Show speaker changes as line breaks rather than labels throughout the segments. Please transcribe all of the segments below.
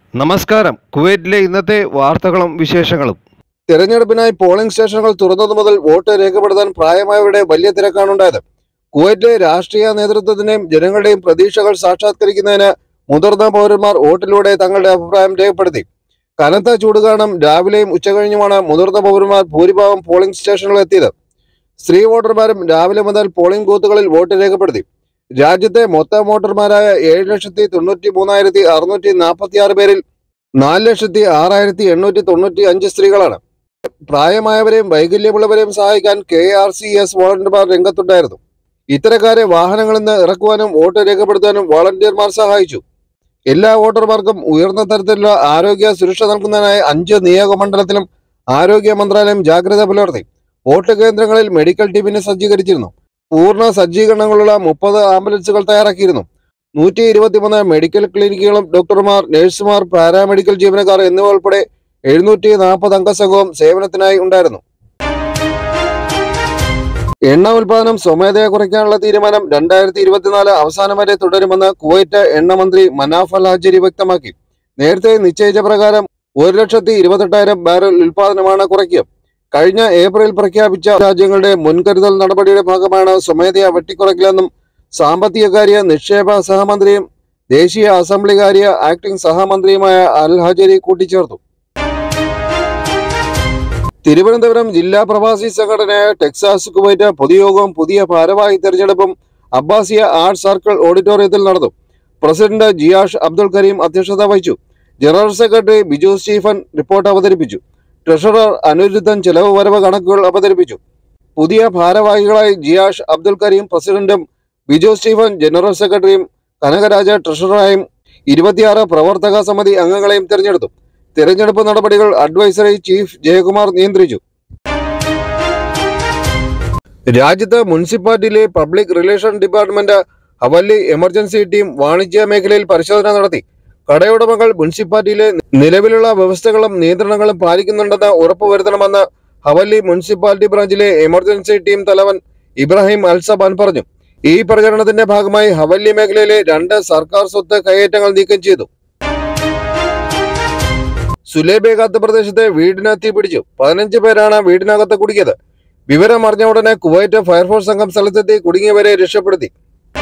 നമസ്കാരം കുവൈറ്റിലെ ഇന്നത്തെ വാർത്തകളും വിശേഷങ്ങളും
തെരഞ്ഞെടുപ്പിനായി പോളിംഗ് സ്റ്റേഷനുകൾ തുറന്നതു മുതൽ വോട്ട് രേഖപ്പെടുത്താൻ പ്രായമായവരുടെ വലിയ തിരക്കാണുണ്ടായത് കുവൈറ്റിലെ രാഷ്ട്രീയ നേതൃത്വത്തിന്റെയും ജനങ്ങളുടെയും പ്രതീക്ഷകൾ സാക്ഷാത്കരിക്കുന്നതിന് മുതിർന്ന പൗരന്മാർ വോട്ടിലൂടെ തങ്ങളുടെ അഭിപ്രായം രേഖപ്പെടുത്തി കനത്ത ചൂട് കാരണം രാവിലെയും ഉച്ചകഴിഞ്ഞുമാണ് മുതിർന്ന പൗരന്മാർ ഭൂരിഭാഗം പോളിംഗ് സ്റ്റേഷനുകളിൽ എത്തിയത് സ്ത്രീ വോട്ടർമാരും രാവിലെ മുതൽ പോളിംഗ് ബൂത്തുകളിൽ വോട്ട് രേഖപ്പെടുത്തി രാജ്യത്തെ മൊത്തം വോട്ടർമാരായ ഏഴ് ലക്ഷത്തി തൊണ്ണൂറ്റി മൂന്നായിരത്തി അറുന്നൂറ്റി നാൽപ്പത്തി ആറ് പേരിൽ നാല് ലക്ഷത്തി ആറായിരത്തി എണ്ണൂറ്റി തൊണ്ണൂറ്റി അഞ്ച് സ്ത്രീകളാണ് പ്രായമായവരെയും വൈകല്യമുള്ളവരെയും സഹായിക്കാൻ കെ ആർ സി എസ് വോളണ്ടിയർമാർ രംഗത്തുണ്ടായിരുന്നു ഇത്തരക്കാരെ വാഹനങ്ങളിൽ നിന്ന് ഇറക്കുവാനും വോട്ട് രേഖപ്പെടുത്താനും വോളണ്ടിയർമാർ സഹായിച്ചു എല്ലാ വോട്ടർമാർക്കും ഉയർന്ന തരത്തിലുള്ള ആരോഗ്യ സുരക്ഷ നൽകുന്നതിനായി അഞ്ച് നിയോജകമണ്ഡലത്തിലും ആരോഗ്യ മന്ത്രാലയം ജാഗ്രത പുലർത്തി വോട്ട് കേന്ദ്രങ്ങളിൽ മെഡിക്കൽ ടീമിനെ സജ്ജീകരിച്ചിരുന്നു പൂർണ്ണ സജ്ജീകരണങ്ങളുള്ള മുപ്പത് ആംബുലൻസുകൾ തയ്യാറാക്കിയിരുന്നു നൂറ്റി ഇരുപത്തിമൂന്ന് മെഡിക്കൽ ക്ലിനിക്കുകളും ഡോക്ടർമാർ നഴ്സുമാർ പാരാമെഡിക്കൽ ജീവനക്കാർ എന്നിവ ഉൾപ്പെടെ എഴുന്നൂറ്റി നാൽപ്പത് അംഗ സംഘവും സേവനത്തിനായി ഉണ്ടായിരുന്നു എണ്ണ ഉൽപാദനം സ്വമേധയാ കുറയ്ക്കാനുള്ള തീരുമാനം രണ്ടായിരത്തി ഇരുപത്തിനാല് അവസാനം വരെ തുടരുമെന്ന് കുവൈറ്റ് എണ്ണ മന്ത്രി മനാഫ് അൽ ഹജരി വ്യക്തമാക്കി നേരത്തെ നിശ്ചയിച്ച പ്രകാരം ഒരു ലക്ഷത്തി ഇരുപത്തെട്ടായിരം ബാരൽ ഉൽപാദനമാണ് കുറയ്ക്കുക കഴിഞ്ഞ ഏപ്രിൽ പ്രഖ്യാപിച്ച രാജ്യങ്ങളുടെ മുൻകരുതൽ നടപടിയുടെ ഭാഗമാണ് സ്വമേധയാ വെട്ടിക്കുറയ്ക്കലെന്നും സാമ്പത്തികകാര്യ നിക്ഷേപ സഹമന്ത്രിയും ദേശീയ അസംബ്ലി കാര്യ ആക്ടിംഗ് സഹമന്ത്രിയുമായ അൽ ഹജരി കൂട്ടിച്ചേർത്തു തിരുവനന്തപുരം ജില്ലാ പ്രവാസി സംഘടനയായ ടെക്സാസ് കുവൈറ്റ് പൊതുയോഗവും പുതിയ ഭാരവാഹി തെരഞ്ഞെടുപ്പും അബ്ബാസിയ ആർട്ട് സർക്കിൾ ഓഡിറ്റോറിയത്തിൽ നടന്നു പ്രസിഡന്റ് ജിയാഷ് അബ്ദുൽ കരീം അധ്യക്ഷത വഹിച്ചു general secretary Biju Stephen report അവതരിപ്പിച്ചു ട്രഷറർ അനിരുദ്ധൻ ചെലവ് വരവ് കണക്കുകൾ അവതരിപ്പിച്ചു പുതിയ ഭാരവാഹികളായി ജിയാഷ് അബ്ദുൽ കരീം പ്രസിഡന്റും ബിജു സ്റ്റീഫൻ ജനറൽ സെക്രട്ടറിയും കനകരാജ ട്രഷററായും ഇരുപത്തിയാറ് പ്രവർത്തക സമിതി അംഗങ്ങളെയും തിരഞ്ഞെടുത്തു തിരഞ്ഞെടുപ്പ് നടപടികൾ അഡ്വൈസറി ചീഫ് ജയകുമാർ നിയന്ത്രിച്ചു രാജ്യത്ത് മുനിസിപ്പാലിറ്റിയിലെ public relation department Hawally emergency team വാണിജ്യ മേഖലയിൽ പരിശോധന നടത്തി കടയുടമകൾ മുനിസിപ്പാലിറ്റിയിലെ നിലവിലുള്ള വ്യവസ്ഥകളും നിയന്ത്രണങ്ങളും പാലിക്കുന്നുണ്ടെന്ന് ഉറപ്പുവരുത്തണമെന്ന് ഹവല്ലി മുനിസിപ്പാലിറ്റി ബ്രാഞ്ചിലെ എമർജൻസി ടീം തലവൻ ഇബ്രാഹിം അൽസബാൻ പറഞ്ഞു ഈ പ്രചരണത്തിന്റെ ഭാഗമായി ഹവല്ലി മേഖലയിലെ രണ്ട് സർക്കാർ സ്വത്ത് കൈയേറ്റങ്ങൾ നീക്കം ചെയ്തു സുലേബേഗാത്ത് പ്രദേശത്തെ വീടിന് തീ പിടിച്ചു പതിനഞ്ച് പേരാണ് വീടിനകത്ത് കുടുങ്ങിയത് വിവരം അറിഞ്ഞ ഉടനെ കുവൈറ്റ് ഫയർഫോഴ്സ് സംഘം സ്ഥലത്തെത്തി കുടുങ്ങിയവരെ രക്ഷപ്പെടുത്തി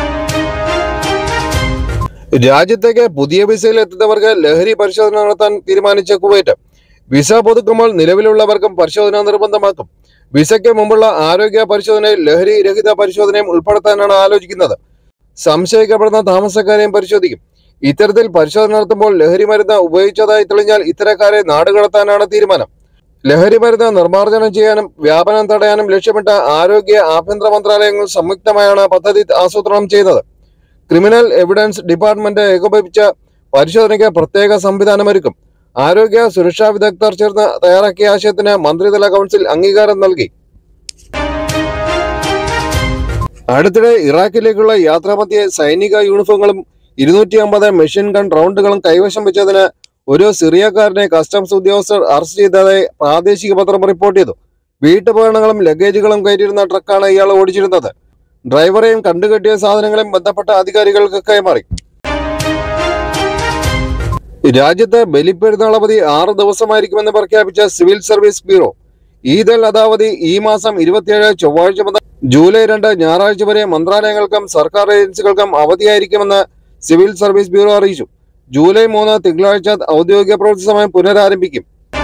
രാജ്യത്തേക്ക് പുതിയ വിസയിൽ എത്തുന്നവർക്ക് ലഹരി പരിശോധന നടത്താൻ തീരുമാനിച്ച കുവൈറ്റ് വിസ പുതുക്കുമ്പോൾ നിലവിലുള്ളവർക്കും പരിശോധന നിർബന്ധമാക്കും വിസയ്ക്ക് മുമ്പുള്ള ആരോഗ്യ പരിശോധനയിൽ ലഹരി രഹിത പരിശോധനയും ഉൾപ്പെടുത്താനാണ് ആലോചിക്കുന്നത് സംശയിക്കപ്പെടുന്ന താമസക്കാരെയും പരിശോധിക്കും ഇത്തരത്തിൽ പരിശോധന നടത്തുമ്പോൾ ലഹരി മരുന്ന് ഉപയോഗിച്ചതായി തെളിഞ്ഞാൽ ഇത്തരക്കാരെ നാടുകടത്താനാണ് തീരുമാനം ലഹരി മരുന്ന് നിർമ്മാർജ്ജനം ചെയ്യാനും വ്യാപനം തടയാനും ലക്ഷ്യമിട്ട ആരോഗ്യ ആഭ്യന്തര മന്ത്രാലയങ്ങൾ സംയുക്തമായാണ് പദ്ധതി ആസൂത്രണം ചെയ്തത് ക്രിമിനൽ എവിഡൻസ് ഡിപ്പാർട്ട്മെന്റ് ഏകോപിപ്പിച്ച പരിശോധനയ്ക്ക് പ്രത്യേക സംവിധാനമൊരുക്കും ആരോഗ്യ സുരക്ഷാ വിദഗ്ധർ ചേർന്ന് തയ്യാറാക്കിയ ആശയത്തിന് മന്ത്രിതല കൗൺസിൽ അംഗീകാരം നൽകി അടുത്തിടെ ഇറാഖിലേക്കുള്ള യാത്രാമധ്യേ സൈനിക യൂണിഫോമുകളും ഇരുന്നൂറ്റി അമ്പത് മെഷീൻ ഗൺ റൗണ്ടുകളും കൈവശം വെച്ചതിന് ഒരു സിറിയക്കാരനെ കസ്റ്റംസ് ഉദ്യോഗസ്ഥർ അറസ്റ്റ് ചെയ്തതായി പ്രാദേശിക പത്രം റിപ്പോർട്ട് ചെയ്തു വീട്ടുപകരണങ്ങളും ലഗേജുകളും കയറ്റിയിരുന്ന ട്രക്കാണ് ഇയാൾ ഓടിച്ചിരുന്നത് ഡ്രൈവറെയും കണ്ടുകെട്ടിയ സാധനങ്ങളെയും ബന്ധപ്പെട്ട അധികാരികൾക്ക് കൈമാറി രാജ്യത്ത് ബലിപ്പെരുന്നാൾ അവധി ആറ് ദിവസമായിരിക്കുമെന്ന് പ്രഖ്യാപിച്ച civil service bureau Eid al അദാവധി ഈ മാസം ഇരുപത്തിയേഴ് ചൊവ്വാഴ്ച മുതൽ ജൂലൈ രണ്ട് ഞായറാഴ്ച വരെ മന്ത്രാലയങ്ങൾക്കും സർക്കാർ ഏജൻസികൾക്കും അവധിയായിരിക്കുമെന്ന് സിവിൽ സർവീസ് ബ്യൂറോ അറിയിച്ചു ജൂലൈ മൂന്ന് തിങ്കളാഴ്ച ഔദ്യോഗിക പ്രവൃത്തി സമയം പുനരാരംഭിക്കും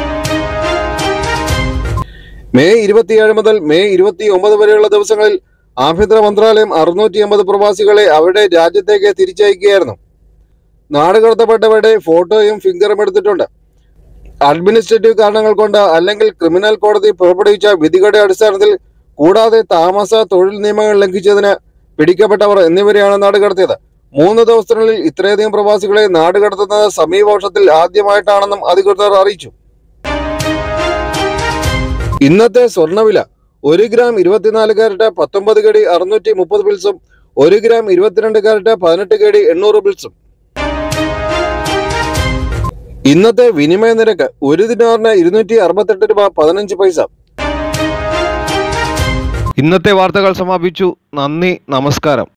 മെയ് ഇരുപത്തിയേഴ് മുതൽ മെയ് ഇരുപത്തി ഒമ്പത് വരെയുള്ള ദിവസങ്ങളിൽ ആഭ്യന്തര മന്ത്രാലയം അറുന്നൂറ്റി അമ്പത് പ്രവാസികളെ അവരുടെ രാജ്യത്തേക്ക് തിരിച്ചയക്കുകയായിരുന്നു നാടുകടത്തപ്പെട്ടവരുടെ ഫോട്ടോയും ഫിംഗറും എടുത്തിട്ടുണ്ട് അഡ്മിനിസ്ട്രേറ്റീവ് കാരണങ്ങൾ കൊണ്ട് അല്ലെങ്കിൽ ക്രിമിനൽ കോടതി പുറപ്പെടുവിച്ച വിധികളുടെ അടിസ്ഥാനത്തിൽ കൂടാതെ താമസ തൊഴിൽ നിയമങ്ങൾ ലംഘിച്ചതിന് പിടിക്കപ്പെട്ടവർ എന്നിവരെയാണ് നാടുകടത്തിയത് മൂന്ന് ദിവസത്തിനുള്ളിൽ ഇത്രയധികം പ്രവാസികളെ നാടുകടത്തുന്നത് സമീപ വർഷത്തിൽ ആദ്യമായിട്ടാണെന്നും അധികൃതർ അറിയിച്ചു ഇന്നത്തെ സ്വർണ്ണവില ഒരു ഗ്രാം ഇരുപത്തിനാല് കാരറ്റ് പത്തൊമ്പത് കടി അറുന്നൂറ്റി മുപ്പത് ബിൽസും ഒരു ഗ്രാം ഇരുപത്തിരണ്ട് കാരറ്റ് പതിനെട്ട് കടി എണ്ണൂറ് ബിൽസും ഇന്നത്തെ വിനിമയ നിരക്ക് ഒരു ദിനാറിന് ഇരുന്നൂറ്റി അറുപത്തെട്ട് രൂപ പതിനഞ്ച് പൈസ
ഇന്നത്തെ വാർത്തകൾ സമാപിച്ചു നന്ദി നമസ്കാരം